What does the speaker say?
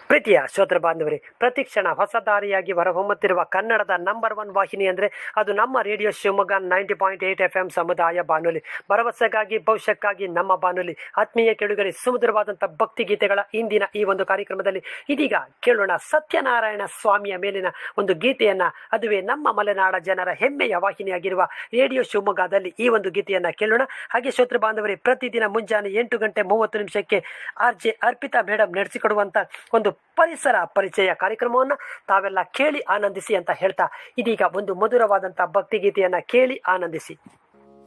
ಪ್ರೀತಿಯ ಶ್ರೋತೃ ಬಾಂಧವರೇ ಪ್ರತಿಕ್ಷಣ ಹೊಸ ದಾರಿಯಾಗಿ ಹೊರಹೊಮ್ಮುತ್ತಿರುವ ಕನ್ನಡದ ನಂಬರ್ ಒನ್ ವಾಹಿನಿ ಅಂದರೆ ಅದು ನಮ್ಮ radio Shivamogga ninety point eight F M ಸಮುದಾಯ ಬಾನುಲಿ ಭರವಸೆಗಾಗಿ ಭವಿಷ್ಯಕ್ಕಾಗಿ ನಮ್ಮ ಬಾನುಲಿ ಆತ್ಮೀಯ ಕೆಳುಗರೆ ಸುಮಧುರವಾದಂಥ ಭಕ್ತಿ ಗೀತೆಗಳ ಇಂದಿನ ಈ ಒಂದು ಕಾರ್ಯಕ್ರಮದಲ್ಲಿ ಇದೀಗ ಕೇಳೋಣ ಸತ್ಯನಾರಾಯಣ ಸ್ವಾಮಿಯ ಮೇಲಿನ ಒಂದು ಗೀತೆಯನ್ನ ಅದುವೇ ನಮ್ಮ ಮಲೆನಾಡ ಜನರ ಹೆಮ್ಮೆಯ ವಾಹಿನಿಯಾಗಿರುವ ರೇಡಿಯೋ ಶಿವಮೊಗ್ಗದಲ್ಲಿ ಈ ಒಂದು ಗೀತೆಯನ್ನ ಕೇಳೋಣ ಹಾಗೆ ಶ್ರೋತೃ ಬಾಂಧವರೇ ಪ್ರತಿದಿನ ಮುಂಜಾನೆ ಎಂಟು ಗಂಟೆ ಮೂವತ್ತು ನಿಮಿಷಕ್ಕೆ ಆರ್ ಜೆ ಅರ್ಪಿತಾ ಮೇಡಮ್ ನಡೆಸಿಕೊಡುವಂತ ಒಂದು ಪರಿಸರ ಪರಿಚಯ ಕಾರ್ಯಕ್ರಮವನ್ನು ತಾವೆಲ್ಲ ಕೇಳಿ ಆನಂದಿಸಿ ಅಂತ ಹೇಳ್ತಾ ಇದೀಗ ಒಂದು ಮಧುರವಾದಂತಹ ಭಕ್ತಿ ಗೀತೆಯನ್ನ ಕೇಳಿ ಆನಂದಿಸಿ